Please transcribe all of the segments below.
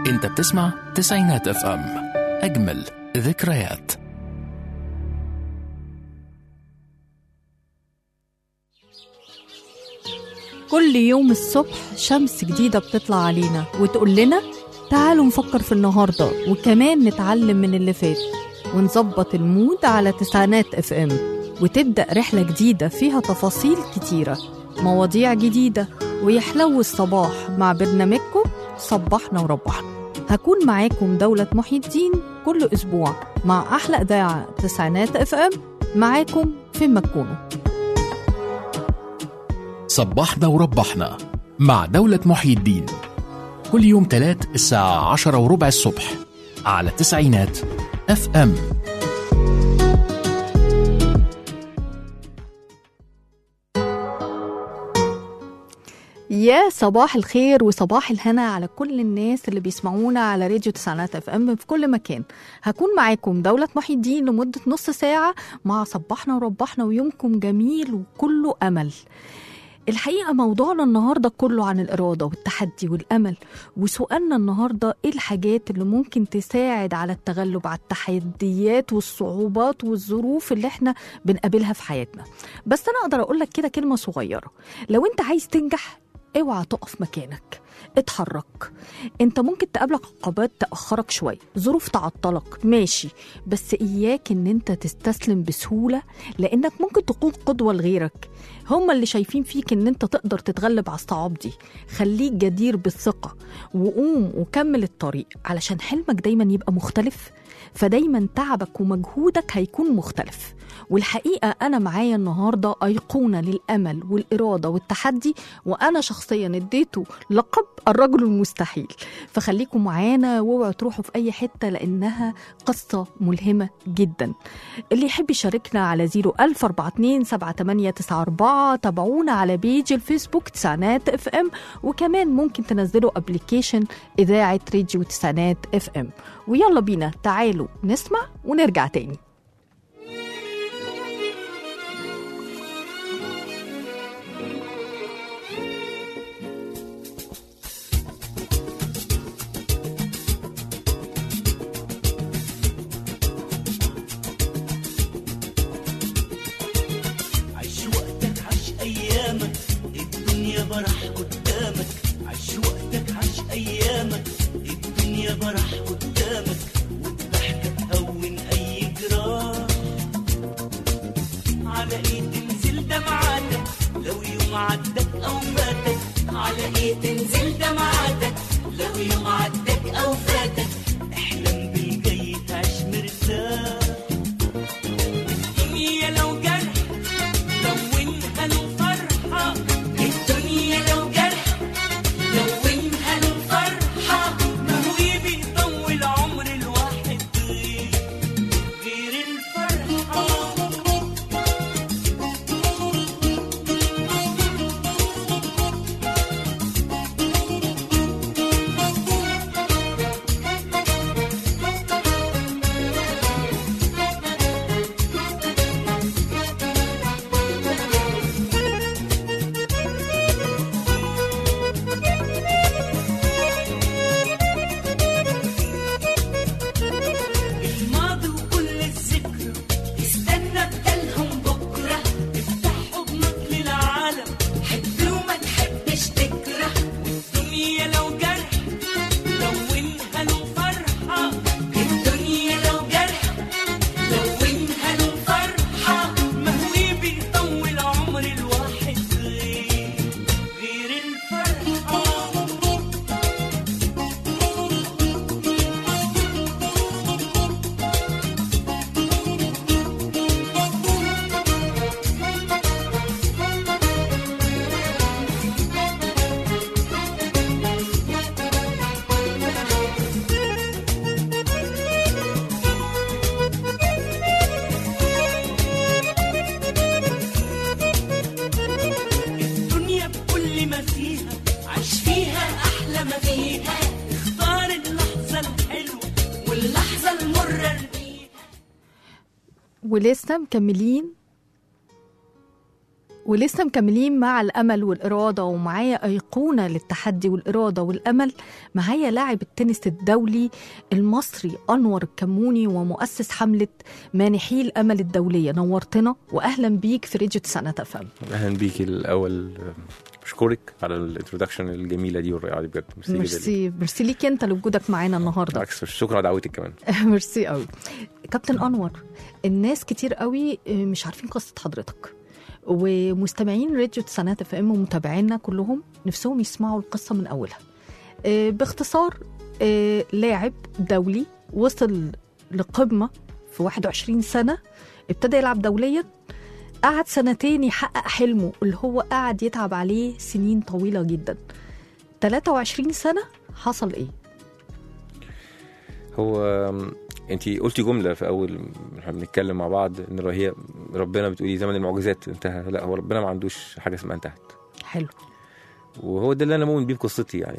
انت بتسمع تسعينات اف ام اجمل ذكريات كل يوم الصبح شمس جديدة بتطلع علينا وتقول لنا تعالوا نفكر في النهاردة وكمان نتعلم من اللي فات ونظبط المود على تسعينات اف ام وتبدأ رحلة جديدة فيها تفاصيل كتيرة مواضيع جديدة ويحلو الصباح مع برنامجكم صبحنا وربحنا هكون معاكم دولة محي الدين كل أسبوع مع أحلى إذاعة تسعينات اف ام معاكم فين ما تكونوا صبحنا وربحنا مع دولة محي الدين كل يوم تلات الساعة عشرة وربع الصبح على تسعينات اف ام يا صباح الخير وصباح الهنا على كل الناس اللي بيسمعونا على راديو تسعينات اف ام في كل مكان هكون معاكم دولة محي الدين لمدة نص ساعة مع صبحنا وربحنا ويومكم جميل وكله أمل الحقيقة موضوعنا النهاردة كله عن الإرادة والتحدي والأمل وسؤالنا النهاردة إيه الحاجات اللي ممكن تساعد على التغلب على التحديات والصعوبات والظروف اللي احنا بنقابلها في حياتنا بس أنا أقدر أقول لك كده كلمة صغيرة لو أنت عايز تنجح اوعى تقف مكانك اتحرك انت ممكن تقابلك عقبات تأخرك شوية ظروف تعطلك ماشي بس إياك ان انت تستسلم بسهولة لانك ممكن تكون قدوة لغيرك هما اللي شايفين فيك ان انت تقدر تتغلب على الصعاب دي خليك جدير بالثقة وقوم وكمل الطريق علشان حلمك دايما يبقى مختلف فدايما تعبك ومجهودك هيكون مختلف والحقيقة أنا معايا النهاردة أيقونة للأمل والإرادة والتحدي وأنا شخصيا اديته لقب الرجل المستحيل فخليكم معانا واوعوا تروحوا في أي حتة لأنها قصة ملهمة جدا اللي يحب يشاركنا على 01427 تابعونا على بيج الفيسبوك تسعينات اف ام وكمان ممكن تنزلوا ابلكيشن إذاعة راديو تسعينات اف ام ويلا بينا تعالوا نسمع ونرجع تاني عيش وقتك عيش ايامك الدنيا برح قدامك عيش وقتك عيش ايامك الدنيا برح قدامك والضحكه تهون اي جراح على ايه تنزل دمعاتك لو يوم عدك او فاتك على ايه تنزل دمعاتك لو يوم عدك او فاتك احلم بالجاي تعيش مرتاح الدنيا لو جرح لونها له فرحة الدنيا لو جرح لونها له فرحة ما هو بيطول عمر الواحد غير غير الفرحة الماضي وكل الذكرى استنى بدلهم بكرة افتح حضنك للعالم حب وما تحبش تكره والدنيا لو جرح لونها له فرحة الدنيا لو جرح لونها له فرحة ما هو بيطول عمر الواحد غير غير الفرحة الدنيا بكل ما فيها عيش فيها أحلى ما فيها اختار اللحظة الحلوة واللحظة المرة البيئة ولسه مكملين ولسه مكملين مع الأمل والإرادة ومعايا أيقونة للتحدي والإرادة والأمل معايا لاعب التنس الدولي المصري أنور الكموني ومؤسس حملة مانحي الأمل الدولية نورتنا وأهلا بيك في راديو تسعة أفهم اهلا بيكي الاول بشكرك على الانترودكشن الجميله دي والرائعه دي بجد ميرسي جدا ميرسي ميرسي ليك أنت لوجودك معانا النهاردة بالعكس شكرا على دعوتك كمان ميرسي قوي كابتن انور الناس كتير قوي مش عارفين قصه حضرتك ومستمعين راديو تسعينات اف ام ومتابعينا كلهم نفسهم يسمعوا القصه من اولها آه، باختصار آه، لاعب دولي وصل لقمه في 21 سنه ابتدى يلعب دوليا قعد سنتين يحقق حلمه اللي هو قعد يتعب عليه سنين طويله جدا 23 سنه حصل ايه هو انت قلتي جمله في اول ما احنا بنتكلم مع بعض ان هي ربنا بتقولي زمن المعجزات انتهى لا هو ربنا ما عندوش حاجه اسمها انتهت حلو وهو ده اللي انا مؤمن بيه بقصتي يعني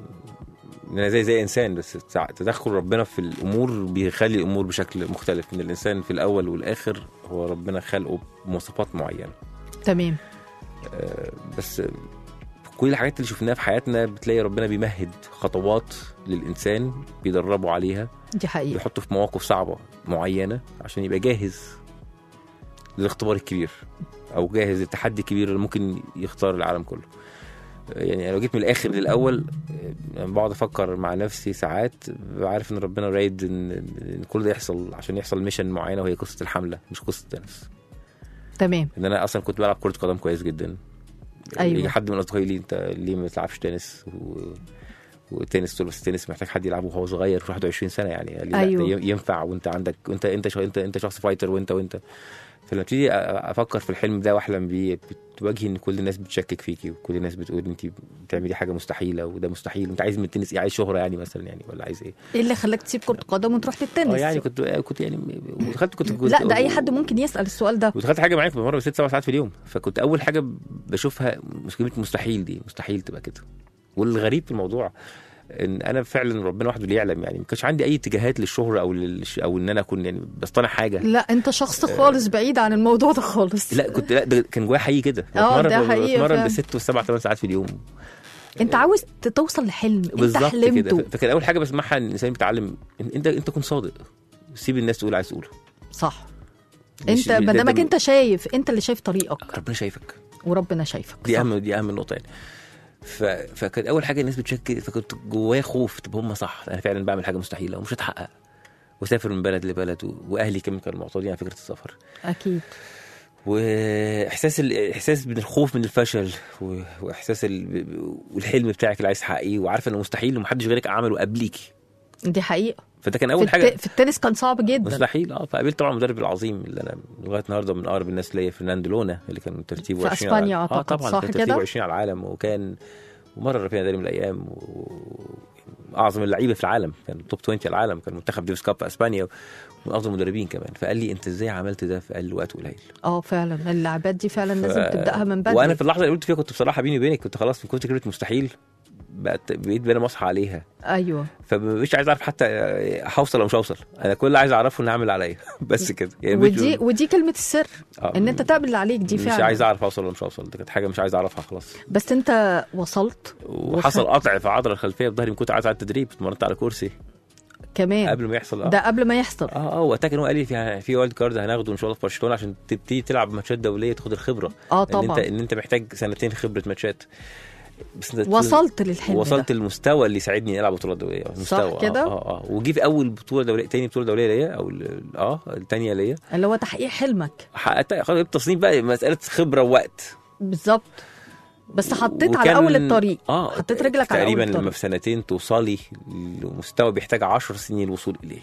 ان انا زي زي انسان بس تع- تدخل ربنا في الامور بيخلي الامور بشكل مختلف ان الانسان في الاول والاخر هو ربنا خلقه بمواصفات معينه تمام آه، بس كل الحاجات اللي شفناها في حياتنا بتلاقي ربنا بيمهد خطوات للانسان بيدربه عليها دي حقيقه بيحطه في مواقف صعبه معينه عشان يبقى جاهز للاختبار الكبير او جاهز للتحدي الكبير اللي ممكن يختار العالم كله يعني لو جيت من الاخر للاول يعني بقعد افكر مع نفسي ساعات عارف ان ربنا رايد ان إن كل ده يحصل عشان يحصل ميشن معينه وهي قصه الحمله مش قصه التنس تمام ان انا اصلا كنت بلعب كره قدم كويس جدا أيوة. يجي حد من اصدقائي لي انت ليه ما بتلعبش تنس و... وتنس تقول بس التنس محتاج حد يلعبه وهو صغير في 21 سنه يعني قال لي لا، أيوة. ده ي- ينفع وانت عندك انت انت شو انت انت شخص فايتر وانت وانت فلما ابتدي أ- افكر في الحلم ده واحلم بيه بتواجهي ان كل الناس بتشكك فيكي وكل الناس بتقول انت بتعملي حاجه مستحيله وده مستحيل انت عايز من التنس ايه عايز شهره يعني مثلا يعني ولا عايز ايه ايه اللي خلاك تسيب كرة قدم وتروح للتنس؟ اه يعني كنت كنت يعني ودخلت كنت, كنت لا ده اي حد ممكن يسال السؤال ده ودخلت حاجه معاك بمره بست سبع ساعات في اليوم فكنت اول حاجه بشوفها مشكله مستحيل دي مستحيل تبقى كده والغريب في الموضوع ان انا فعلا ربنا وحده اللي يعلم يعني ما كانش عندي اي اتجاهات للشهره او للش... او ان انا اكون يعني بصطنع حاجه لا انت شخص خالص بعيد عن الموضوع ده خالص لا كنت لا ده كان جوايا حقيقي كده اه، ده بتمرن- حقيقي بتمرن فعلا. بست والسبع ثمان ساعات في اليوم انت عاوز توصل لحلم انت بالظبط كده حلمته ف- فكان اول حاجه بسمعها ان الانسان بيتعلم إن انت انت كن صادق سيب الناس تقول عايز تقوله صح مش- انت ده- ما ده- دامك انت شايف انت اللي شايف طريقك ربنا شايفك وربنا شايفك دي صح. اهم دي اهم النقطه يعني ف... فكانت اول حاجه الناس بتشكك فكنت جوايا خوف طب هم صح انا فعلا بعمل حاجه مستحيله ومش هتحقق وسافر من بلد لبلد و... واهلي كمان كانوا معترضين على فكره السفر اكيد واحساس ال... احساس من الخوف من الفشل و... واحساس ال... والحلم بتاعك اللي عايز تحققيه وعارفه انه مستحيل ومحدش غيرك عمله قبليكي دي حقيقه فده كان في, اول حاجه الت... في التنس كان صعب جدا مستحيل اه فقابلت طبعا المدرب العظيم اللي انا لغايه النهارده من اقرب الناس ليا فرناندو لونا اللي كان ترتيبه في 20 على أسبانيا العالم. اه أعتقد، طبعا صح كان كده؟ ترتيبه 20 على العالم وكان ومره رافينا داري من الايام و... اعظم اللعيبه في العالم كان توب 20 على العالم كان منتخب ديفيس كاب في اسبانيا ومن افضل المدربين كمان فقال لي انت ازاي عملت ده في اقل وقت قليل اه فعلا اللعبات دي فعلا لازم ف- تبداها من بدري وانا في اللحظه اللي قلت فيها كنت بصراحه بيني وبينك كنت خلاص كنت كلمه مستحيل بقت بقيت بنام اصحى عليها ايوه فمش عايز اعرف حتى هوصل او مش هوصل انا كل اللي عايز اعرفه ان اعمل عليا بس كده يعني مش- ودي ودي كلمه السر آه، ان انت تعمل اللي عليك دي مش فعلا عايز اعرف اوصل ولا مش اوصل دي كانت حاجه مش عايز اعرفها خلاص بس انت وصلت وحصل قطع في العضله الخلفيه في ظهري من كنت عايز على التدريب اتمرنت على كرسي كمان قبل ما يحصل اه ده قبل ما يحصل اه اه وقتها كان هو قال لي في في وايلد كارد هناخده ان شاء الله في برشلونه عشان تبتدي تلعب ماتشات دوليه تاخد الخبره اه ان انت طبعا ان انت محتاج سنتين خبره ماتشات بس انت وصلت للحلم وصلت ده المستوى اللي يساعدني اني العب بطولات دوليه مستوى كده؟ اه اه, آه. وجي في اول بطوله دوليه تاني بطوله دوليه ليا او ال- اه الثانيه ليا اللي هو تحقيق حلمك حققتها خلاص جبت تصنيف بقى مساله خبره ووقت بالظبط بس حطيت على وكان- اول الطريق اه حطيت رجلك على اول تقريبا الطريق لما في سنتين توصلي لمستوى بيحتاج 10 سنين الوصول اليه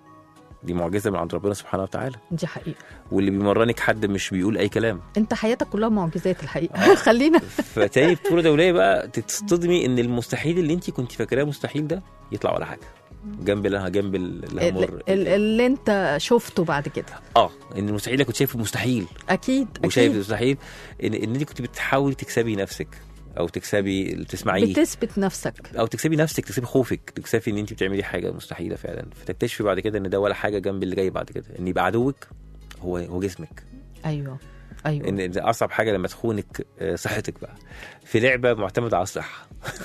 دي معجزه من عند ربنا سبحانه وتعالى دي حقيقه واللي بيمرنك حد مش بيقول اي كلام انت حياتك كلها معجزات الحقيقه خلينا فتاني بطوله دوليه بقى تصطدمي ان المستحيل اللي انت كنت فاكراه مستحيل ده يطلع ولا حاجه جنب اللي جنب اللي همر ال- ال- اللي انت شفته بعد كده اه ان المستحيل ده كنت شايفه مستحيل اكيد وشايف اكيد مستحيل ان ان انت كنت بتحاولي تكسبي نفسك او تكسبي اللي تسمعيه بتثبت نفسك او تكسبي نفسك تكسبي خوفك تكسبي ان انت بتعملي حاجه مستحيله فعلا فتكتشفي بعد كده ان ده ولا حاجه جنب اللي جاي بعد كده ان يبقى عدوك هو هو جسمك ايوه ايوه ان ده اصعب حاجه لما تخونك آه، صحتك بقى في لعبه معتمده على الصحه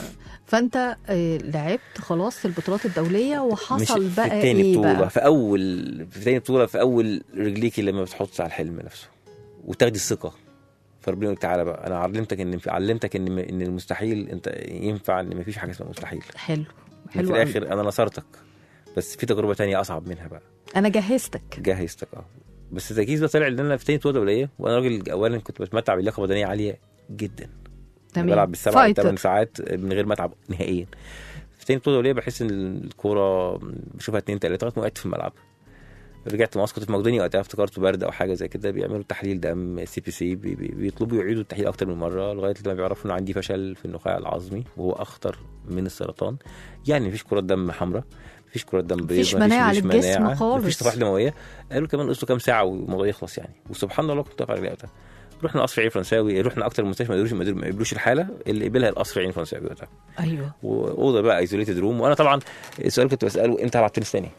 فانت آه، لعبت خلاص في البطولات الدوليه وحصل مش بقى في تاني ايه بطوله بقى في اول في تاني بطوله في اول رجليكي لما بتحط على الحلم نفسه وتاخدي الثقه فربنا يقول تعالى بقى انا علمتك ان علمتك ان ان المستحيل انت ينفع ان مفيش حاجه اسمها مستحيل حلو في حلو قوي. الاخر انا نصرتك بس في تجربه تانية اصعب منها بقى انا جهزتك جهزتك اه بس التركيز ده طلع ان انا في تاني بطوله دوليه وانا راجل اولا كنت بتمتع بلياقه بدنيه عاليه جدا تمام بلعب بالسبع فايتر. ثمان ساعات من غير ما اتعب نهائيا في تاني بطوله دوليه بحس ان الكوره بشوفها اتنين تلاته لغايه ما وقعت في الملعب رجعت مصر كنت في مقدونيا وقتها افتكرت برد او حاجه زي كده بيعملوا تحليل دم سي بي سي بي بي بيطلبوا يعيدوا التحليل اكتر من مره لغايه لما بيعرفوا ان عندي فشل في النخاع العظمي وهو اخطر من السرطان يعني مفيش كرات دم حمراء مفيش كرات دم بيضاء مفيش مناعة مفيش للجسم مناعة، خالص. مفيش صفائح دمويه قالوا كمان قصوا كام ساعه والموضوع يخلص يعني وسبحان الله كنت واقف على رجلي وقتها رحنا قصر عين فرنساوي رحنا اكتر من مستشفى ما يقدروش ما يقبلوش الحاله اللي قبلها القصر عين فرنساوي وقتها ايوه واوضه بقى ايزوليتد روم وانا طبعا السؤال كنت بساله امتى هلعب تنس تاني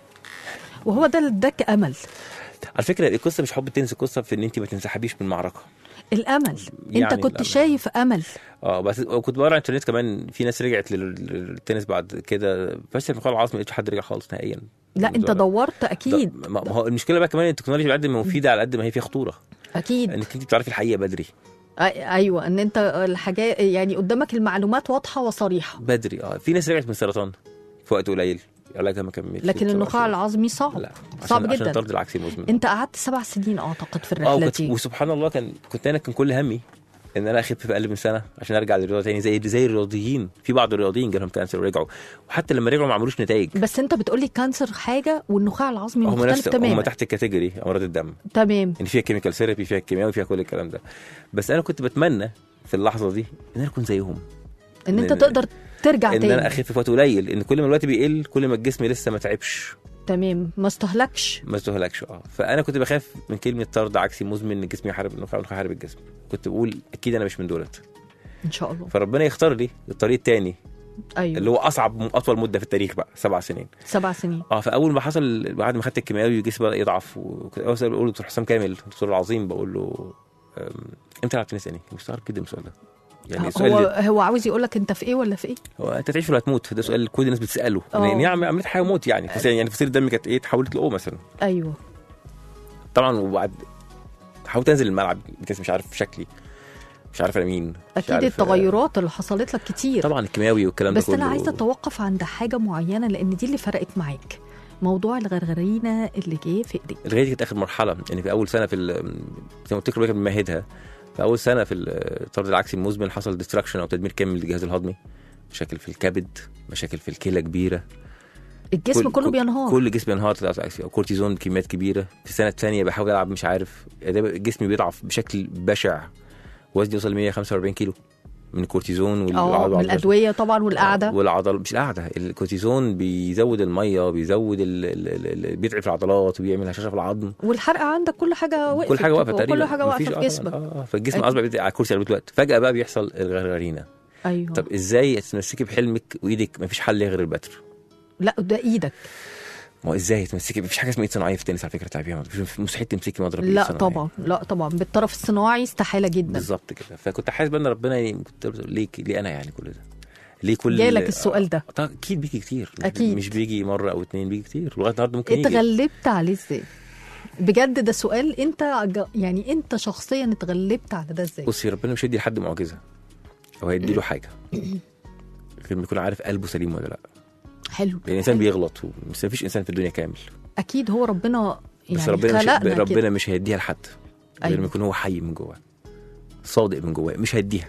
وهو ده اللي اداك امل على فكره القصه مش حب التنس القصه في ان انت ما تنسحبيش من المعركه الامل يعني انت كنت الأمل. شايف امل اه بس كنت بقرا على الانترنت كمان في ناس رجعت لل- للتنس بعد كده بس النقاط العظمي ما لقيتش حد رجع خالص نهائيا لا انت دورت اكيد ده- ما ما هو المشكله بقى كمان التكنولوجيا على قد ما مفيده على قد ما هي فيها خطوره اكيد انك انت بتعرفي الحقيقه بدري أي- ايوه ان انت الحاجات يعني قدامك المعلومات واضحه وصريحه بدري اه في ناس رجعت من السرطان في وقت قليل علاجها ما كملش لكن النخاع العظمي صعب لا عشان صعب عشان جدا الطرد العكسي المزمن انت قعدت سبع سنين اعتقد في اه الرحله وكنت دي وسبحان الله كان كنت انا كان كل همي ان انا اخف في اقل من سنه عشان ارجع للرياضه تاني زي زي الرياضيين في بعض الرياضيين جالهم كانسر ورجعوا وحتى لما رجعوا ما عملوش نتائج بس انت بتقولي كانسر حاجه والنخاع العظمي هم مختلف نفس هم تماما تحت الكاتيجوري امراض الدم تمام ان فيها كيميكال ثيرابي فيها كيماوي فيها كل الكلام ده بس انا كنت بتمنى في اللحظه دي ان انا اكون زيهم ان انت إن- تقدر ترجع ان تاني انا اخف في وقت قليل ان كل ما الوقت بيقل كل ما الجسم لسه ما تعبش تمام ما استهلكش ما استهلكش اه فانا كنت بخاف من كلمه طرد عكسي مزمن ان الجسم يحارب النخاع والنخاع يحارب الجسم كنت بقول اكيد انا مش من دولت ان شاء الله فربنا يختار لي الطريق التاني ايوه اللي هو اصعب اطول مده في التاريخ بقى سبع سنين سبع سنين اه فاول ما حصل بعد ما خدت الكيماوي وجسمي بدا يضعف وكنت اول سؤال بقول دكتور حسام كامل الدكتور العظيم بقول له أم، امتى تلعب تنس تاني؟ مستغرب جدا من السؤال ده يعني السؤال هو اللي- هو عاوز يقول لك انت في ايه ولا في ايه هو انت تعيش ولا هتموت ده سؤال كل الناس بتساله اه. يعني نعم عملت حاجه موت يعني فس- يعني فصيله دمي كانت ايه تحولت لاو مثلا ايوه طبعا وبعد حاولت انزل الملعب جسمي مش عارف شكلي مش عارف انا مين مش اكيد عارف- التغيرات اللي حصلت لك كتير طبعا الكيماوي والكلام ده بس كله انا عايزه اتوقف عند حاجه معينه لان دي اللي فرقت معاك موضوع الغرغرينه اللي جه في ايديك الغايه دي كانت اخر مرحله يعني في اول سنه في ال- زي ما قلت لك الراجل بيمهدها في اول سنه في الطرد العكسي المزمن حصل ديستراكشن او تدمير كامل للجهاز الهضمي مشاكل في الكبد مشاكل في الكلى كبيره الجسم كل- كله كل- بينهار كل جسمي بينهار طرد العكسي او كورتيزون بكميات كبيره في السنه الثانيه بحاول العب مش عارف ده جسمي بيضعف بشكل بشع وزني وصل 145 كيلو من الكورتيزون وال- اه من والعضلات. الادويه طبعا والقعده والعضل مش القعده الكورتيزون بيزود الميه بيزود ال... ال... ال... بيضعف العضلات وبيعمل هشاشه في العظم والحرق عندك كل حاجه وقفت كل حاجه واقفه تقريبا كل حاجه مفيش- واقفه آه في طبعاً. جسمك اه آه، فالجسم أكيد. اصبح بيت- على الكرسي اغلبيه الوقت فجاه بقى بيحصل الغرغرينه ايوه طب ازاي تمسكي بحلمك وايدك مفيش حل غير البتر لا ده ايدك ما هو ازاي تمسكي مفيش حاجه اسمها ايد صناعيه في التنس على فكره تلعبيها مفيش- مستحيل تمسكي مضرب بإيد لا صناعية. طبعا لا طبعا بالطرف الصناعي استحاله جدا بالظبط كده فكنت حاسس بان ربنا يعني كنت بقول ليه ليه انا يعني كل ده ليه كل جالك السؤال ده. آه، طبعاً اكيد بيجي كتير مش- أكيد. مش بيجي مره او اتنين بيجي كتير لغايه النهارده ممكن يجي اتغلبت عليه ازاي بجد ده سؤال انت ج- يعني انت شخصيا اتغلبت على ده ازاي بصي ربنا مش هيدي لحد معجزه هو هيدي له حاجه غير ما يكون عارف قلبه سليم ولا لا حلو يعني الانسان حلو. بيغلط بس مفيش انسان في الدنيا كامل اكيد هو ربنا يعني بس ربنا مش خلقنا ربنا كده. مش هيديها لحد غير أيوة. ما يكون هو حي من جواه صادق من جواه مش هيديها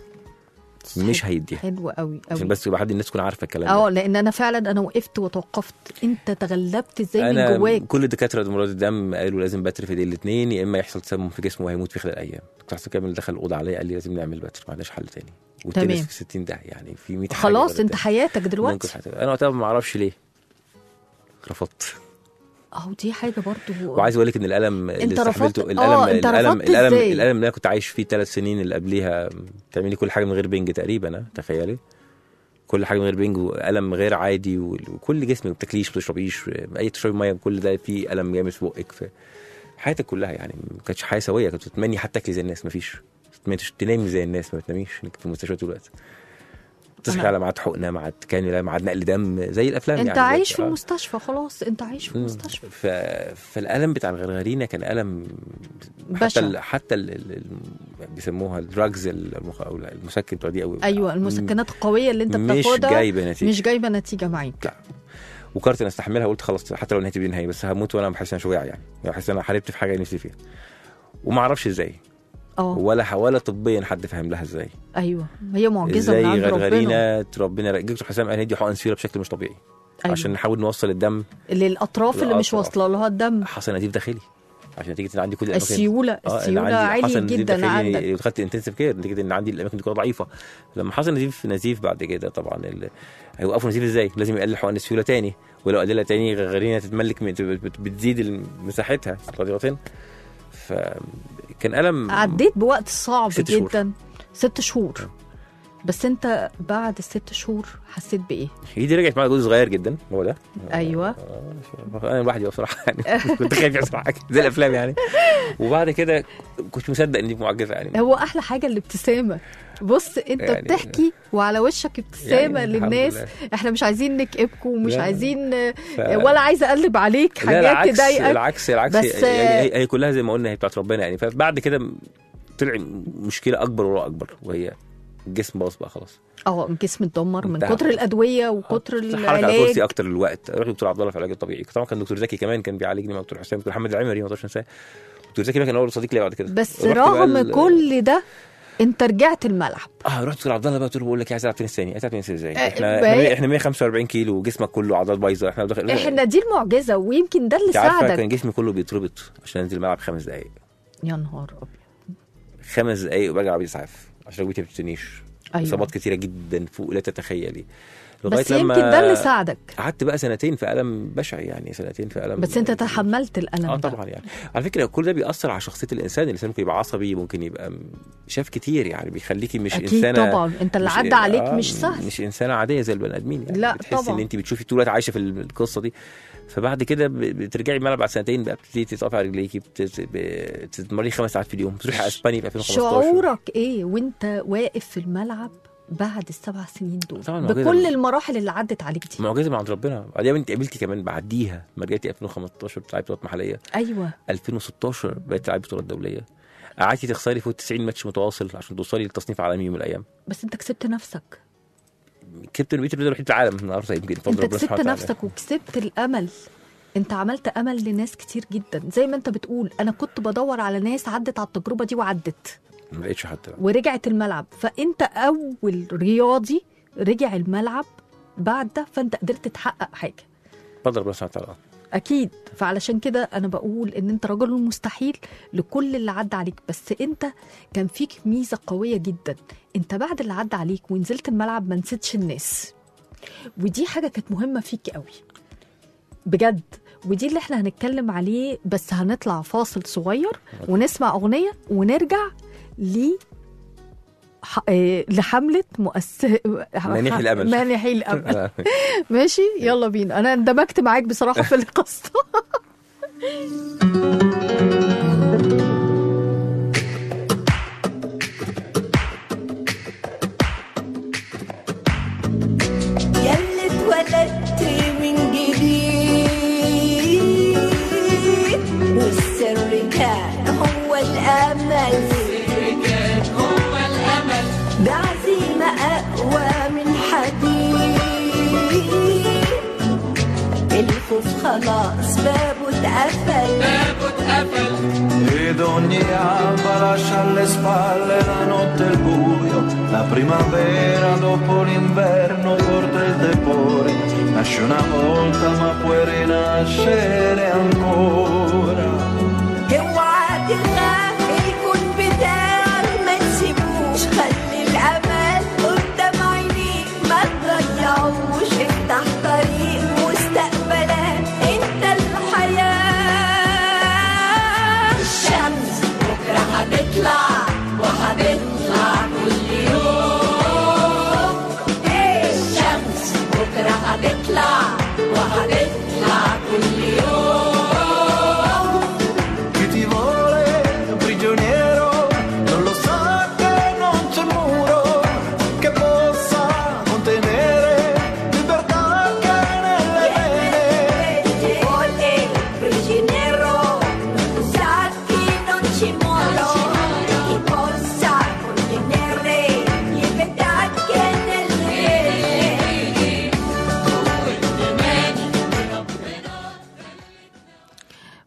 مش هيديها حلو قوي عشان قوي بس يبقى حد الناس تكون عارفه الكلام اه ده لان انا فعلا انا وقفت وتوقفت انت تغلبت ازاي من انا جواك كل الدكاتره امراض الدم قالوا لازم بتر في ايدين الاثنين يا اما يحصل تسمم في جسمه وهيموت في خلال ايام دكتور حسن كامل دخل الاوضه عليا قال لي لازم نعمل بتر ما عندناش حل تاني والتنس تمام. في 60 ده يعني في 100 حاجة خلاص غير انت التنس. حياتك ممكن دلوقتي حتى انا وقتها ما اعرفش ليه رفضت اهو دي حاجه برضو وعايز اقول لك ان الالم اللي انت استحملته رفضت- الالم آه، انت الالم رفضت الالم ازاي؟ الالم اللي انا كنت عايش فيه ثلاث سنين اللي قبليها تعملي كل حاجه من غير بنج تقريبا ها، تخيلي كل حاجه من غير بنج والم غير عادي وال- وكل جسمك ما بتاكليش ما بتشربيش اي تشربي ميه كل ده فيه الم جامد في بقك في حياتك كلها يعني ما كانتش حياه سويه كنت بتتمني حتى تاكلي زي الناس ما فيش تتمني تنامي زي الناس ما بتناميش انك في المستشفى طول الوقت تصحي أنا- على ميعاد حقنه ميعاد كانيولا ميعاد نقل دم زي الافلام انت يعني عايش في آه. المستشفى خلاص انت عايش في مم. المستشفى ف... فالالم بتاع الغرغرينه كان الم بشع. حتى ال... حتى ال... ال... ال... بيسموها الدراجز المخ... او المسكن بتوع دي قوي ايوه المسكنات القويه اللي انت مش بتاخدها جايبه نتيجه مش جايبه نتيجه معاك وقررت ان استحملها قلت خلاص حتى لو نهايتي بنهايه بس هموت وانا بحس ان انا شجاع يعني بحس ان انا حاربت في حاجه نفسي فيها وما اعرفش ازاي اه ولا ولا طبيا حد فاهم لها ازاي ايوه هي معجزه ازاي من عند ربنا غرغرينا ربنا دكتور حسام قال ندي حقن سيوله بشكل مش طبيعي أيوة. عشان نحاول نوصل الدم للاطراف اللي مش الأطراف. واصله لها الدم حصل نزيف داخلي عشان نتيجه ان عندي كل الاماكن السيوله اه إن السيوله عندي عاليه حصل نزيف جدا داخلي عندك خدت انتنسيف كير نتيجه ان عندي الاماكن دي كلها ضعيفه لما حصل نزيف نزيف بعد كده طبعا ال... هيوقفوا نزيف ازاي؟ لازم يقلل حقن السيوله تاني ولو قللها تاني غرغرينا تتملك من- بت- بتزيد مساحتها صديقتين فكان الم عديت بوقت صعب ست شهور. جدا ست شهور بس انت بعد الست شهور حسيت بايه؟ ايدي رجعت معايا جزء صغير جدا هو ده ايوه آه، انا لوحدي بصراحه يعني كنت خايف يحصل حاجه زي الافلام يعني وبعد كده كنت مصدق ان دي معجزه يعني هو احلى حاجه الابتسامه بص انت يعني- بتحكي وعلى وشك ابتسامه يعني للناس الحمد احنا مش عايزين نكئبكم ومش لا. عايزين ف... ولا عايزه اقلب عليك لا حاجات العكس تضايقك العكس العكس بس- بس هي, هي, هي كلها زي ما قلنا هي بتاعت ربنا يعني فبعد كده طلع مشكله اكبر وراء اكبر وهي الجسم باظ بقى خلاص اه الجسم اتدمر من انتهى. كتر الادويه وكتر حركه على العلاج كرسي اكتر الوقت رحت دكتور عبد الله في العلاج الطبيعي طبعا كان دكتور زكي كمان كان بيعالجني مع دكتور حسام دكتور محمد العمري ما اقدرش انساه دكتور زكي بقى كان اول صديق ليا بعد كده بس رحت بقى رغم ال- كل ده انت رجعت الملعب اه رحت دكتور عبد الله بقى قلت له بقول لك إيه، عايز العب تنس ثاني عايز العب تنس ازاي؟ آه، احنا بقى- احنا احنا 145 كيلو وجسمك كله عضلات بايظه احنا داخل احنا دي المعجزه ويمكن ده اللي انت عارفه كان ساعدك جسمي كله بيتربط عشان انزل الملعب خمس دقائق يا نهار ابيض خمس دقائق وبرجع العب اسعاف عشان ركبتي ما بتتنيش أيوة. اصابات كتيره جدا فوق لا تتخيلي بس يمكن ده اللي ساعدك قعدت بقى سنتين في الم بشع يعني سنتين في الم بس انت تحملت الالم اه ده. طبعا يعني على فكره كل ده بيأثر على شخصيه الانسان الانسان ممكن يبقى عصبي ممكن يبقى م- شاف كتير يعني بيخليكي مش اكيد انسانه طبعا انت اللي مش- عدى عليك آه، مش سهل مش انسانه عاديه زي البني ادمين يعني لا، بتحسي طبعا. ان انت بتشوفي طول الوقت عايشه في القصه دي فبعد كده ب- بترجعي الملعب بعد سنتين بقى بتبتدي تتقطعي رجليكي بت- بتتمرني خمس ساعات في اليوم بتروحي اسبانيا في 2015 شعورك ايه وانت واقف في الملعب بعد السبع سنين دول طبعاً معجزة. بكل المراحل اللي عدت عليك دي معجزه من عند ربنا بعدين انت قابلتي كمان بعديها ما رجعتي 2015 بتلعبي بطولات محليه ايوه 2016 بقيت تلعبي بطولات دوليه قعدتي تخسري فوق 90 ماتش متواصل عشان توصلي للتصنيف عالمي يوم من الايام بس انت كسبت نفسك كابتن بقيت البلد الوحيد في العالم النهارده يمكن بفضل انت ربنا كسبت سبحانه وتعالى. نفسك وكسبت الامل انت عملت امل لناس كتير جدا زي ما انت بتقول انا كنت بدور على ناس عدت على التجربه دي وعدت ما لقيتش حد بقى. ورجعت الملعب فانت اول رياضي رجع الملعب بعد ده فانت قدرت تحقق حاجه بفضل ربنا سبحانه وتعالى اكيد فعلشان كده انا بقول ان انت رجل مستحيل لكل اللي عدى عليك بس انت كان فيك ميزه قويه جدا انت بعد اللي عدى عليك ونزلت الملعب ما نسيتش الناس ودي حاجه كانت مهمه فيك قوي بجد ودي اللي احنا هنتكلم عليه بس هنطلع فاصل صغير ونسمع اغنيه ونرجع ل ح- آه، لحمله مؤسسه مانحي الأمل. مانحي الامل ماشي يلا بينا انا اندمجت معاك بصراحه في القصه يلي اتولدت من جديد والسر كان هو الأمل بعزيمة أقوى من حديد الخوف خلاص بابه اتقفل Ed ogni alba lascia alle spalle la notte e il buio, la primavera dopo l'inverno porta il tepore, nasce una volta ma puoi rinascere ancora. اوعى تخاف الكون بتاعك ما تسيبوش خلي الامل قدام عينيك ما تضيعوش افتح طريق مستقبلك انت الحياه الشمس بكره هتطلع وهتطلع كل يوم إيه الشمس بكره هتطلع وهتطلع كل يوم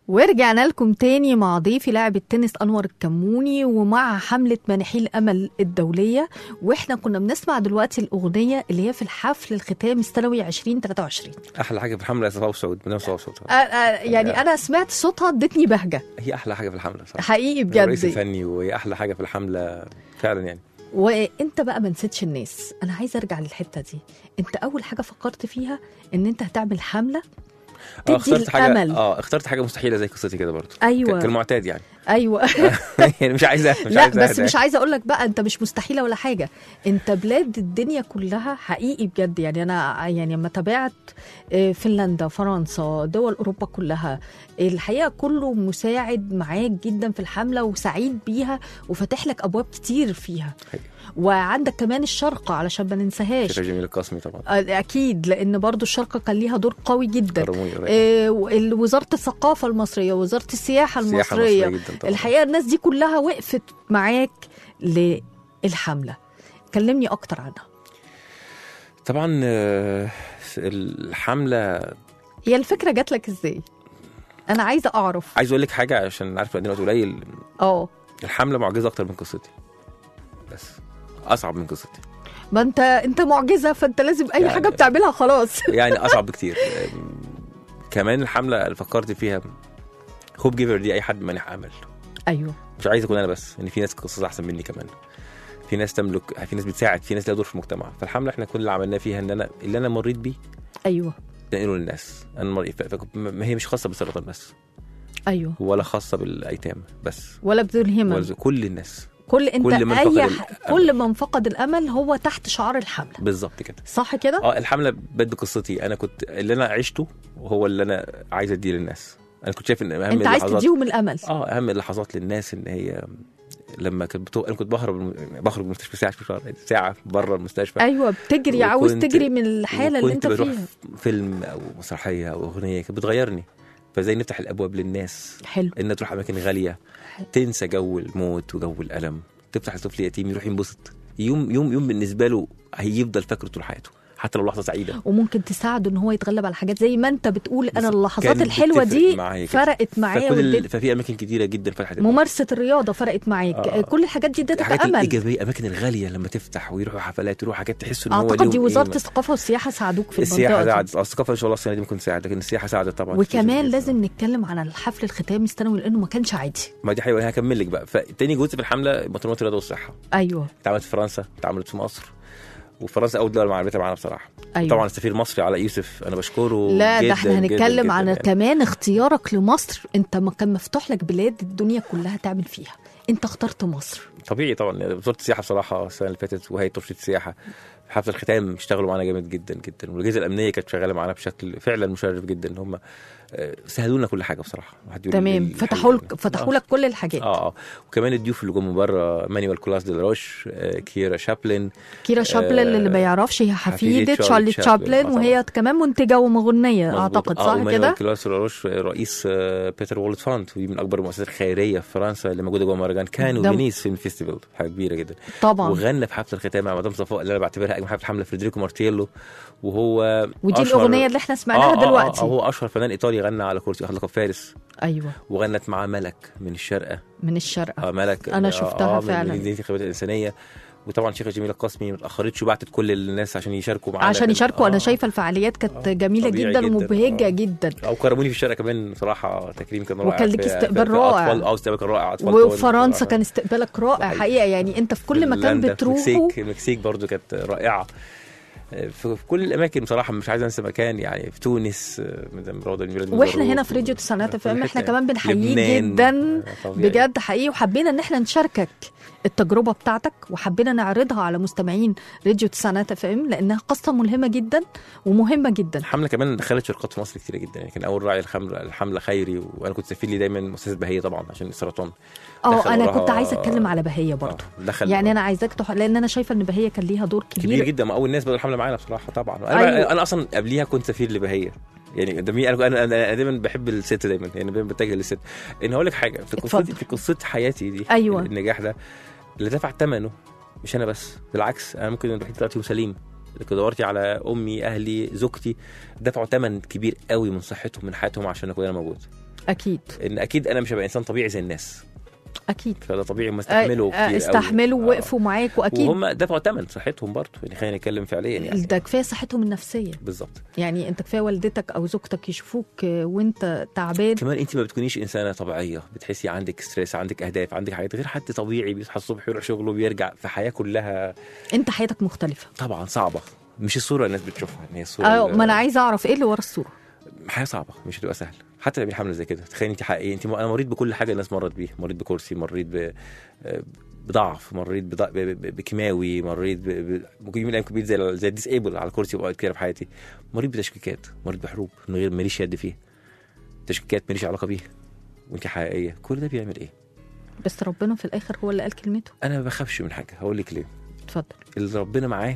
ورجعنا لكم تاني مع ضيفي لاعب التنس انور الكموني ومع حمله مناحيل امل الدوليه واحنا كنا بنسمع دلوقتي الاغنيه اللي هي في الحفل الختام السنوي 2023 احلى حاجه في الحمله صفاء وسعود مدام صفاء وسعود آه، آه، يعني انا سمعت صوتها ادتني بهجه هي احلى حاجه في الحمله صراحه حقيقي الرئيس بجد الفني وهي احلى حاجه في الحمله فعلا يعني وانت بقى ما نسيتش الناس انا عايزه ارجع للحته دي انت اول حاجه فكرت فيها ان انت هتعمل حمله اه تدي اخترت حاجه الامل اه اخترت حاجه مستحيله زي قصتي كده برضه أيوة. ك- كالمعتاد يعني ايوه يعني مش عايزه مش لا عايزة بس أهدى. مش عايزه اقول لك بقى انت مش مستحيله ولا حاجه انت بلاد الدنيا كلها حقيقي بجد يعني انا يعني لما تابعت آه، فنلندا فرنسا دول اوروبا كلها الحقيقه كله مساعد معاك جدا في الحمله وسعيد بيها وفاتح لك ابواب كتير فيها حقيقي. وعندك كمان الشرقه علشان ما ننساهاش شيخه جميل القاسمي طبعا آه، اكيد لان برضو الشرقه كان ليها دور قوي جدا كرموني قريب. آه، ال- وزاره الثقافه المصريه وزاره السياحه السياحة المصريه مصرية جدا طبعا. الحقيقه الناس دي كلها وقفت معاك للحمله كلمني اكتر عنها طبعا آه، الحمله هي الفكره جات لك ازاي انا عايزه اعرف عايز اقول لك حاجه عشان عارف ان الوقت قليل اه الحمله معجزه اكتر من قصتي بس اصعب من قصتي ما انت انت معجزه فانت لازم اي يعني- حاجه بتعملها خلاص يعني اصعب بكتير أم، كمان الحمله اللي فكرت فيها هوب جيفر دي اي حد مانح امل ايوه مش عايز اكون انا بس ان في ناس قصص احسن مني كمان في ناس تملك في ناس بتساعد في ناس لها دور في المجتمع فالحمله احنا كل اللي عملناه فيها ان انا اللي انا مريت بيه ايوه ننقله للناس انا مريت ف- ف- ما هي مش خاصه بالسرطان بس ايوه ولا خاصه بالايتام بس ولا بدون همم ولا- كل الناس كل انت كل من اي فقد ح- الأمل. كل من فقد الامل هو تحت شعار الحمله بالظبط كده صح كده اه الحمله بدي قصتي انا كنت اللي انا عشته هو اللي انا عايز اديه للناس انا كنت شايف ان اهم انت عايز اللحظات تديهم الامل اه اهم اللحظات للناس ان هي لما كانت بتو... انا كنت بهرب من- بخرج من المستشفى ساعه ساعه بره المستشفى ايوه بتجري عاوز وكنت- تجري من الحاله اللي وكنت انت بروح فيها فيلم او مسرحيه او اغنيه كانت بتغيرني فازاي نفتح الابواب للناس حلو ان تروح اماكن غاليه تنسى جو الموت وجو الالم تفتح لطفل يتيم يروح ينبسط يوم يوم يوم بالنسبه له هيفضل فاكره طول حياته حتى لو لحظه سعيده وممكن تساعده ان هو يتغلب على حاجات زي ما انت بتقول انا بالظبط. اللحظات كانت الحلوه بتفرق دي معايا كده. فرقت معايا فكل ال... واديت- ففي اماكن كتيره جدا فتحت ممارسه الرياضه فرقت معاك آه. كل الحاجات دي ادتك الحاجات امل الايجابيه الاماكن الغاليه لما تفتح ويروحوا حفلات يروحوا حاجات تحس ان هو اعتقد ليهم دي وزاره قيمة. الثقافه والسياحه ساعدوك في السياحه المنطقه دي ساعدت آه، الثقافه ان شاء الله السنه دي ممكن تساعد لكن السياحه ساعدت طبعا كتير وكمان جداً. لازم نتكلم عن الحفل الختامي السنوي لانه ما كانش عادي ما دي حقيقه هكمل لك بقى فتاني جزء في الحمله بطولات الرياضه والصحه ايوه اتعملت في فرنسا اتعملت في مصر وفرنسا اول دوله عملتها معانا بصراحه ايوه طبعا السفير المصري علاء يوسف انا بشكره لا جدا ده احنا جداً هنتكلم جداً عن يعني. كمان اختيارك لمصر انت ما كان مفتوح لك بلاد الدنيا كلها تعمل فيها انت اخترت مصر طبيعي طبعا يعني وزاره السياحه بصراحه السنه اللي فاتت وهيئه ترشيد السياحه في حفل الختام اشتغلوا معانا جامد جدا جدا والاجهزه الامنيه كانت شغاله معانا بشكل فعلا مشرف جدا ان هم آه، سهلوا لنا كل حاجه بصراحه واحد يقول تمام لي فتحوا الحقيقة. لك فتحوا آه. لك كل الحاجات اه اه وكمان الضيوف اللي جم من بره مانويل كولاس دي روش آه، كيرا شابلن كيرا شابلن اللي ما يعرفش هي حفيدة حفيدة تشارلي تشارلي تشابلن. تشابلن آه وهي كمان منتجة ومغنية مظبوط. اعتقد آه، صح ومانويل كده كولاس روش رئيس آه، بيتر وولد فاند ودي من اكبر المؤسسات الخيريه في فرنسا اللي موجوده جوه مهرجان كان ده- وفينيس فيلم فيستيفال حاجه كبيره جدا طبعا وغنى في حفله الختام مع مدام صفاء اللي انا بعتبرها اجمل حفله حمله فريدريكو مارتيلو وهو ودي أشهر- الاغنية اللي احنا سمعناها آه، آه، دلوقتي آه هو اشهر فنان ايطالي غنى على كرسي اخذ لقب فارس ايوه وغنت معاه ملك من الشارقه من الشرق اه ملك أنا آه، شفتها آه فعلاً. من دي الخدمات الانسانيه وطبعا شيخه جميله القاسمي ما اتاخرتش وبعتت كل الناس عشان يشاركوا معانا عشان كان- يشاركوا انا آه. شايفه الفعاليات كانت آه، جميله طبيعي جدا جداً. ومبهجه آه. جدا او كرموني في الشارع كمان صراحه تكريم كان رائع وكان ليك في- استقبال في- في رائع. اطفال اه استقبال كان رائع اطفال وفرنسا طوال. كان استقبالك رائع حقيقي. حقيقه يعني انت في كل مكان فنلندا، في بتروحه المكسيك المكسيك برضو كانت رائعه في في كل الاماكن بصراحه مش عايز انسى مكان يعني في تونس مدام روضه الميلاد واحنا هنا في راديو تسعينات اف ام احنا كمان بنحييك لبنان. جدا طبيعي. بجد حقيقي وحبينا ان احنا نشاركك التجربه بتاعتك وحبينا نعرضها على مستمعين راديو تسعينات اف ام لانها قصه ملهمه جدا ومهمه جدا الحمله كمان دخلت شركات في مصر كتير جدا يعني كان اول راعي الحمله الحمله خيري وانا كنت سفير لي دايما مؤسسه بهيه طبعا عشان السرطان اه دخل انا وراها- كنت عايزه اتكلم على بهيه برضه آه، دخل يعني انا عايزاك تح... لان انا شايفه ان بهيه كان ليها دور كبير كبير جدا ما اول ناس بدأوا الحمله معانا بصراحه طبعا انا, أيوة. أيوه. انا اصلا قبليها كنت سفير لبهيه يعني ده مين انا انا, أنا دايما بحب الست دايما يعني دايما بتجه للست ان هقول لك حاجه في قصتي اتفضل. في قصه حياتي دي أيوة. النجاح ده اللي دفع ثمنه مش انا بس بالعكس انا ممكن الوحيد طلعت يوم سليم لكن دورتي على امي اهلي زوجتي دفعوا ثمن كبير قوي من صحتهم من حياتهم عشان اكون انا موجود اكيد ان اكيد انا مش هبقى انسان طبيعي زي الناس اكيد فده طبيعي هم استحملوا آه، آه، كتير استحملوا قوي. وقفوا معاك واكيد وهم دفعوا ثمن صحتهم برضه يعني خلينا نتكلم فعليا يعني ده كفايه صحتهم النفسيه بالظبط يعني انت كفايه والدتك او زوجتك يشوفوك آه، وانت تعبان كمان انت ما بتكونيش انسانه طبيعيه بتحسي عندك ستريس عندك اهداف عندك حاجات غير حد طبيعي بيصحى الصبح يروح شغله بيرجع في حياه كلها انت حياتك مختلفه طبعا صعبه مش الصوره الناس بتشوفها ان هي الصوره اه ال- ما انا عايزه اعرف ايه اللي ورا الصوره حياه صعبه مش هتبقى سهله حتى لما حمله زي كده تخيل انت حقيقي انت انا مريت بكل حاجه الناس مرت بيها مريت بكرسي مريت ب بضعف مريت بضع... ب... ب... بكيماوي مريت ب... ب... ممكن يوم من الايام كنت زي زي الديسيبل على كرسي وقعد كده في حياتي مريت بتشكيكات مريت بحروب من غير ماليش يد فيها تشكيكات ماليش علاقه بيها وانت حقيقيه كل ده بيعمل ايه؟ بس ربنا في الاخر هو اللي قال كلمته انا ما بخافش من حاجه هقول لك ليه اتفضل اللي ربنا معاه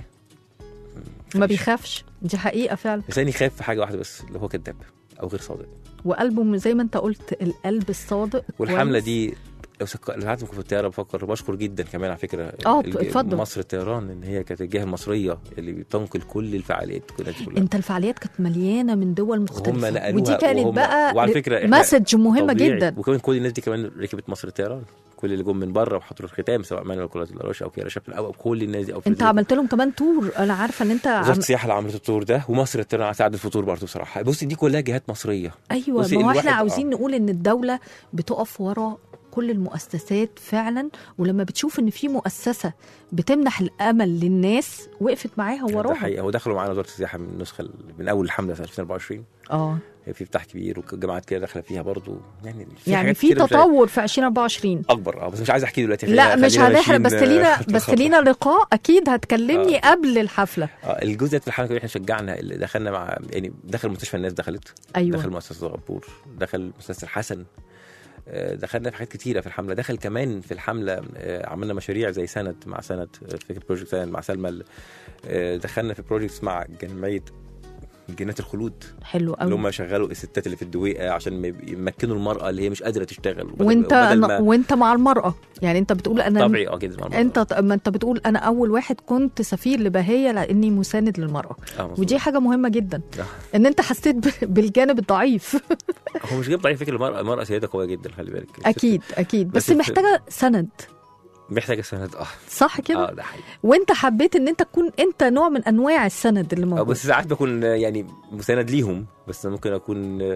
ما بيخافش دي حقيقه فعلا الانسان يخاف في حاجه واحده بس اللي هو كذاب او غير صادق وقلبه زي ما انت قلت القلب الصادق والحمله كويس. دي لو سك... لو قعدت في الطياره بفكر بشكر جدا كمان على فكره اه، الج- اتفضل. مصر الطيران ان هي كانت الجهه المصريه اللي بتنقل كل الفعاليات كلها دي كلها انت الفعاليات كانت مليانه من دول مختلفه نقلوها ودي كانت وهم- بقى وعلى فكرة إحنا مسج مهمه طبيعي. جدا وكمان كل الناس دي كمان ركبت مصر الطيران كل اللي جم من بره وحطوا الختام سواء مانويل كولات القراش او كيرا شابل او أو كل الناس دي او انت عملت لهم كمان تور انا عارفه ان انت وزاره عم... السياحه اللي عملت التور ده ومصر الطيران ساعدت في التور برضه بصراحه بصي دي كلها جهات مصريه ايوه بصي، ما هو احنا الواحد- عاوزين آه. نقول ان الدوله بتقف ورا كل المؤسسات فعلا ولما بتشوف ان في مؤسسه بتمنح الامل للناس وقفت معاها ده وراها حقيقه ودخلوا معانا وزاره السياحه من النسخه ال- من اول الحمله سنه 2024 اه في افتتاح كبير وجامعات كده داخله فيها برضه يعني في يعني حاجات في كتيرة مش تطور في 2024 اكبر اه بس مش عايز احكي دلوقتي لا خلينا- مش خلينا هنحرق بس ماشيين، لينا آه، بس خطوة. لينا لقاء اكيد هتكلمني آه. قبل الحفله اه الجزء ده في الحلقه كده احنا شجعنا اللي دخلنا مع يعني دخل مستشفى الناس دخلت ايوه دخل مؤسسه غبور دخل مؤسسه الحسن آه، دخلنا في حاجات كتيره في الحمله دخل كمان في الحمله آه، عملنا مشاريع زي سند مع سند آه، فكره بروجكت سند مع سلمى آه، دخلنا في بروجكتس مع جمعيه جنات الخلود حلو اللي قوي هم شغلوا الستات اللي في الدويقه عشان ما يب- يمكنوا المراه اللي هي مش قادره تشتغل وبدل- وانت وبدل ما وانت مع المراه يعني انت بتقول انا طبيعي اه كده مع المرأة. انت ما انت بتقول انا اول واحد كنت سفير لبهيه لاني مساند للمراه اه مظبوط. ودي حاجه مهمه جدا آه. ان انت حسيت ب- بالجانب الضعيف هو مش جايب ضعيف فكره المراه المراه سيده قويه جدا خلي بالك اكيد اكيد بس بس في- محتاجه سند محتاجه سند اه صح كده اه ده حقيقي وانت حبيت ان انت تكون انت نوع من انواع السند اللي آه، موجود بس ساعات بكون آه، يعني مساند ليهم بس ممكن اكون آه،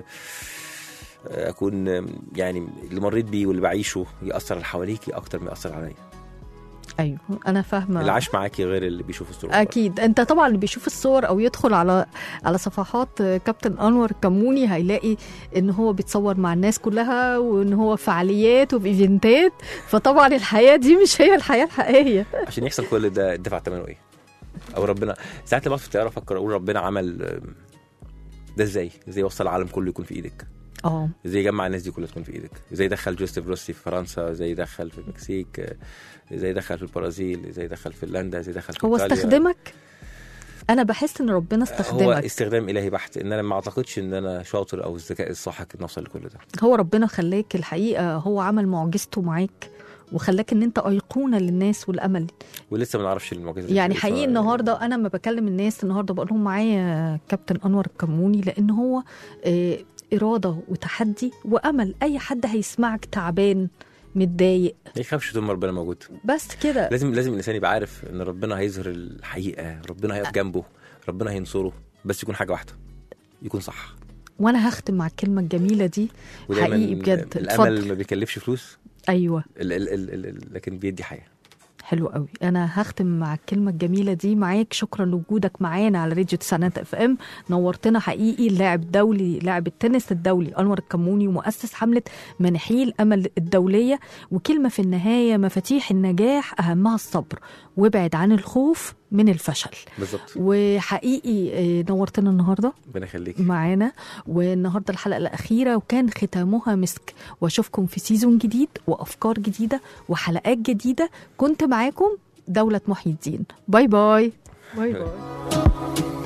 اكون آه، يعني اللي مريت بيه واللي بعيشه ياثر على حواليكي اكتر ما ياثر عليا ايوه انا فاهمه اللي عاش معاكي غير اللي بيشوف الصوره اكيد انت طبعا اللي بيشوف الصور او يدخل على على صفحات كابتن انور الكموني هيلاقي ان هو بيتصور مع الناس كلها وان هو في فعاليات وبايفنتات فطبعا الحياه دي مش هي الحياه الحقيقيه عشان يحصل كل ده دفع ثمنه ايه او ربنا ساعات لما أقعد في الطياره افكر اقول ربنا عمل آه، ده ازاي ازاي يوصل العالم كله يكون في ايدك اه ازاي يجمع الناس دي كلها تكون في ايدك ازاي يدخل جوزيف روسي في فرنسا ازاي يدخل في المكسيك آه، ازاي يدخل في البرازيل ازاي يدخل في فنلندا ازاي يدخل في هو إيطاليا. استخدمك انا بحس ان ربنا هو استخدمك استخدام الهي بحت ان انا ما اعتقدش ان انا شاطر او الذكاء الصح كده نوصل لكل ده هو ربنا خلاك الحقيقه هو عمل معجزته معاك وخلاك ان انت ايقونه للناس والامل ولسه ما نعرفش المعجزه دي يعني إيه، ف- حقيقي النهارده انا ما بكلم الناس النهارده بقول لهم معايا كابتن انور الكموني لان هو آه، اراده وتحدي وامل اي حد هيسمعك تعبان متضايق ما يخافش طول ما ربنا موجود بس كده لازم لازم الانسان يبقى عارف ان ربنا هيظهر الحقيقه ربنا هيقف جنبه ربنا هينصره بس يكون حاجه واحده يكون صح وانا هختم مع الكلمه الجميله دي ودايما حقيقي بجد الامل اتفضل ما بيكلفش فلوس ايوه ال ال ال ال ال لكن بيدي حياه حلو قوي انا هختم مع الكلمه الجميله دي معاك شكرا لوجودك معانا على راديو تسعينات اف ام نورتنا حقيقي اللاعب الدولي لاعب التنس الدولي انور الكموني ومؤسس حمله مناحي الامل الدوليه وكلمه في النهايه مفاتيح النجاح اهمها الصبر وابعد عن الخوف من الفشل بالظبط وحقيقي آه، نورتنا النهارده ربنا يخليك معانا والنهارده الحلقه الاخيره وكان ختامها مسك واشوفكم في سيزون جديد وافكار جديده وحلقات جديده كنت معاكم دوله محي الدين باي باي باي باي